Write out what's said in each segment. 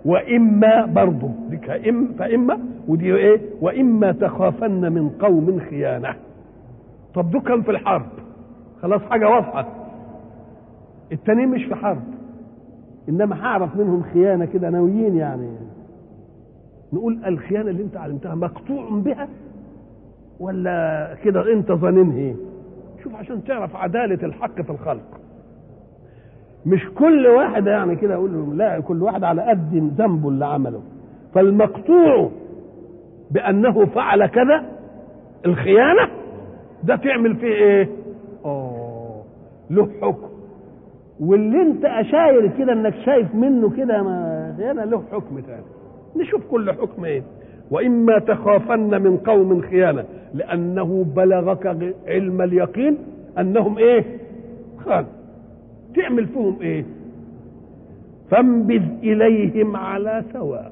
واما برضه دي كإم فاما ودي ايه واما تخافن من قوم خيانه طب دول كان في الحرب خلاص حاجه واضحه التانيين مش في حرب انما هعرف منهم خيانه كده ناويين يعني نقول الخيانه اللي انت علمتها مقطوع بها ولا كده انت ظنينها ايه شوف عشان تعرف عداله الحق في الخلق مش كل واحد يعني كده اقول لهم لا كل واحد على قد ذنبه اللي عمله فالمقطوع بانه فعل كذا الخيانه ده تعمل فيه ايه اه له حكم واللي انت اشاير كده انك شايف منه كده ما خيانه له حكم تاني نشوف كل حكم ايه واما تخافن من قوم خيانه لانه بلغك علم اليقين انهم ايه خان تعمل فيهم ايه فانبذ اليهم على سواء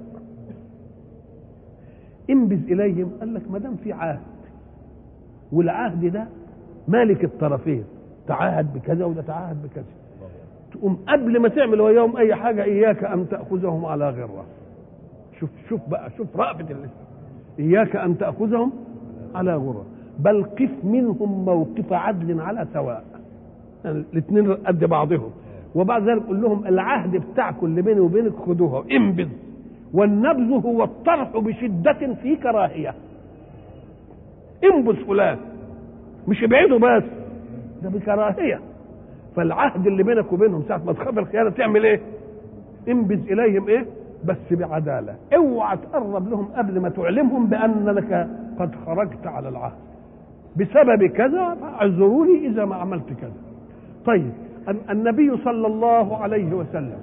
انبذ اليهم قال لك ما دام في عهد والعهد ده مالك الطرفين تعاهد بكذا وده تعاهد بكذا تقوم قبل ما تعمل وياهم اي حاجه اياك ان تاخذهم على غره شوف شوف بقى شوف رأفة الاسلام اياك ان تاخذهم على غره بل قف منهم موقف عدل على سواء يعني الاثنين قد بعضهم وبعد ذلك قول لهم العهد بتاعكم اللي بيني وبينك خدوها انبذ والنبذ هو الطرح بشدة في كراهية انبذ فلان مش ابعده بس ده بكراهية فالعهد اللي بينك وبينهم ساعة ما تخاف الخيانة تعمل ايه انبذ اليهم ايه بس بعدالة اوعى تقرب لهم قبل ما تعلمهم بان لك قد خرجت على العهد بسبب كذا فاعذروني اذا ما عملت كذا طيب النبي صلى الله عليه وسلم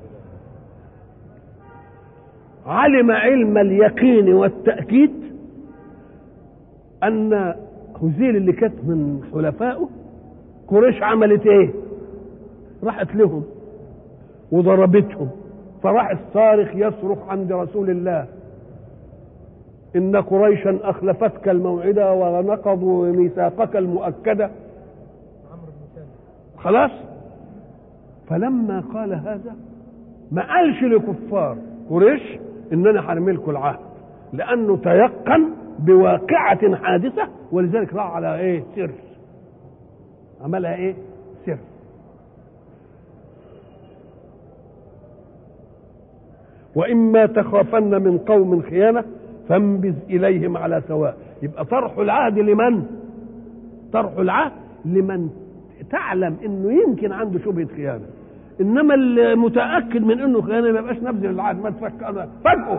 علم علم اليقين والتأكيد أن هزيل اللي كانت من حلفائه قريش عملت ايه؟ راحت لهم وضربتهم فراح الصارخ يصرخ عند رسول الله إن قريشا أخلفتك الموعدة ونقضوا ميثاقك المؤكدة خلاص فلما قال هذا ما قالش لكفار قريش ان انا هرمي لكم العهد لانه تيقن بواقعة حادثة ولذلك راح على ايه سر عملها ايه سر واما تخافن من قوم خيانة فانبذ اليهم على سواء يبقى طرح العهد لمن طرح العهد لمن تعلم انه يمكن عنده شبهه خيانه انما المتاكد من انه خيانه ما يبقاش نبذل العهد ما تفكر فجاه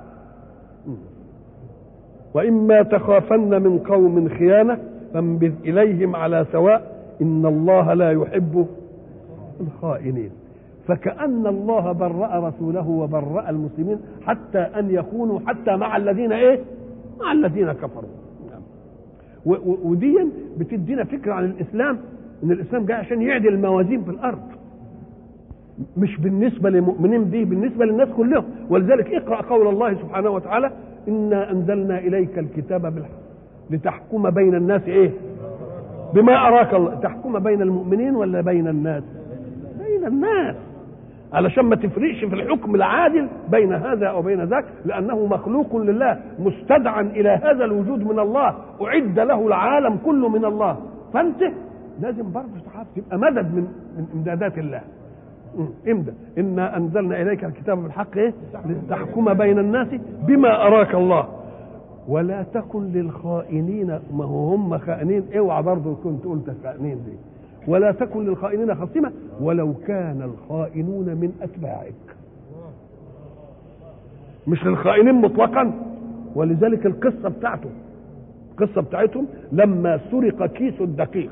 واما تخافن من قوم خيانه فانبذ اليهم على سواء ان الله لا يحب الخائنين فكأن الله برأ رسوله وبرأ المسلمين حتى أن يكونوا حتى مع الذين إيه؟ مع الذين كفروا. ودي بتدينا فكرة عن الإسلام ان الاسلام جاي عشان يعدل الموازين في الارض مش بالنسبة للمؤمنين به بالنسبة للناس كلهم ولذلك اقرأ قول الله سبحانه وتعالى إنا أنزلنا إليك الكتاب بالحق لتحكم بين الناس إيه بما أراك الله تحكم بين المؤمنين ولا بين الناس بين الناس علشان ما تفرقش في الحكم العادل بين هذا وبين ذاك لأنه مخلوق لله مستدعى إلى هذا الوجود من الله أعد له العالم كله من الله فأنت لازم برضه تحافظ تبقى مدد من من امدادات الله امدد انا انزلنا اليك الكتاب بالحق ايه لتحكم بين الناس بما اراك الله ولا تكن للخائنين ما هو هم خائنين اوعى برضه كنت قلت خائنين دي ولا تكن للخائنين خصيمة ولو كان الخائنون من أتباعك مش للخائنين مطلقا ولذلك القصة بتاعته القصة بتاعتهم لما سرق كيس الدقيق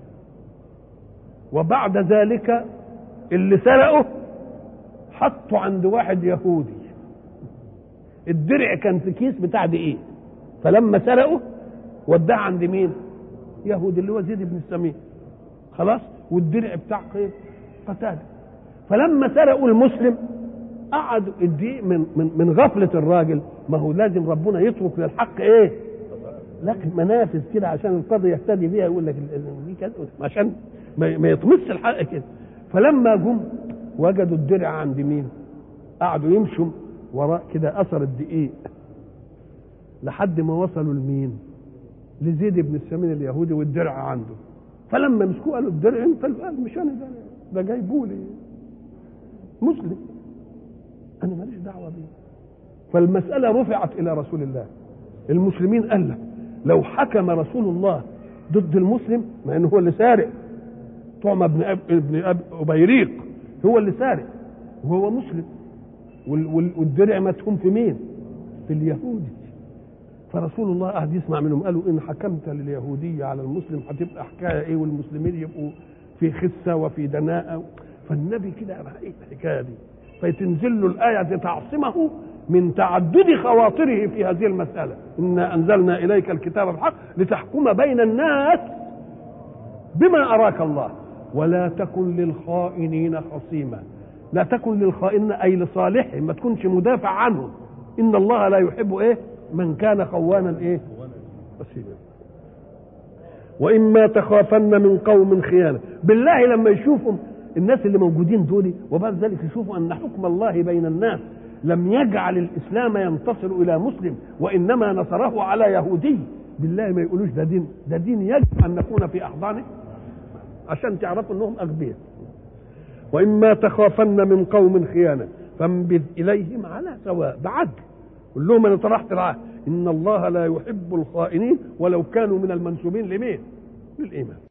وبعد ذلك اللي سرقه حطه عند واحد يهودي الدرع كان في كيس بتاع دقيق فلما سرقه وداه عند مين يهودي اللي هو زيد بن السمين خلاص والدرع بتاع ايه قتاده فلما سرقوا المسلم قعدوا الدقيق من, من من غفله الراجل ما هو لازم ربنا يترك للحق ايه لكن منافذ كده عشان القاضي يهتدي بيها يقول لك دي كذا عشان ما يطمس الحق كده فلما جم وجدوا الدرع عند مين قعدوا يمشوا وراء كده اثر الدقيق لحد ما وصلوا لمين لزيد بن السمين اليهودي والدرع عنده فلما مسكوه قالوا الدرع انت قال مش انا ده ده جايبه لي مسلم انا ماليش دعوه بيه فالمساله رفعت الى رسول الله المسلمين قال لك لو حكم رسول الله ضد المسلم مع انه هو اللي سارق طعم ابن أب ابن أب أبيريق هو اللي سارق وهو مسلم وال وال والدرع متهم في مين؟ في اليهودي فرسول الله قعد يسمع منهم قالوا ان حكمت لليهودية على المسلم هتبقى حكاية ايه والمسلمين يبقوا في خسة وفي دناءة فالنبي كده ايه الحكاية دي فتنزل له الآية تعصمه من تعدد خواطره في هذه المسألة إنا أنزلنا إليك الكتاب بالحق لتحكم بين الناس بما أراك الله ولا تكن للخائنين خصيما لا تكن للخائنين أي لصالحهم ما تكونش مدافع عنهم إن الله لا يحب إيه من كان خوانا إيه خصيما وإما تخافن من قوم خيانة بالله لما يشوفهم الناس اللي موجودين دول وبعد ذلك يشوفوا أن حكم الله بين الناس لم يجعل الإسلام ينتصر إلى مسلم وإنما نصره على يهودي بالله ما يقولوش ده دين ده دين يجب أن نكون في أحضانه عشان تعرفوا أنهم أغبياء وإما تخافن من قوم خيانة فانبذ إليهم على سواء بعدل قل لهم أنا طرحت العهد إن الله لا يحب الخائنين ولو كانوا من المنسوبين لمين؟ للإيمان